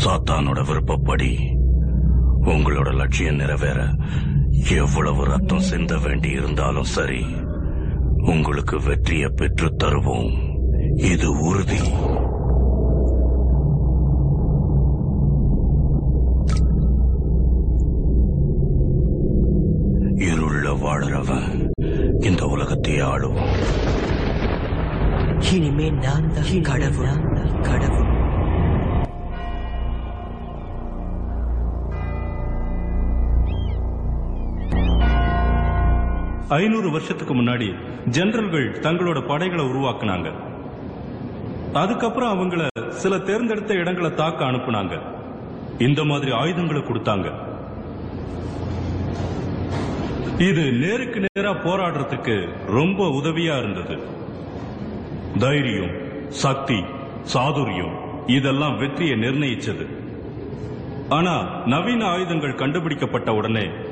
சாத்தானோட விருப்பப்படி உங்களோட லட்சியம் நிறைவேற எவ்வளவு ரத்தம் சிந்த வேண்டி இருந்தாலும் சரி உங்களுக்கு வெற்றியை பெற்றுத் தருவோம் இது உறுதி இருள வாழறவன் இந்த உலகத்தை ஆளுவான் இனிமே நான் தான் கடவுள் கடவுள் ஐநூறு வருஷத்துக்கு முன்னாடி ஜெனரல்கள் தங்களோட படைகளை உருவாக்குனாங்க அதுக்கப்புறம் அவங்கள சில தேர்ந்தெடுத்த இடங்களை தாக்க அனுப்புனாங்க இந்த மாதிரி ஆயுதங்களை கொடுத்தாங்க இது நேருக்கு நேரா போராடுறதுக்கு ரொம்ப உதவியா இருந்தது தைரியம் சக்தி சாதுரியம் இதெல்லாம் வெற்றியை நிர்ணயிச்சது ஆனா நவீன ஆயுதங்கள் கண்டுபிடிக்கப்பட்ட உடனே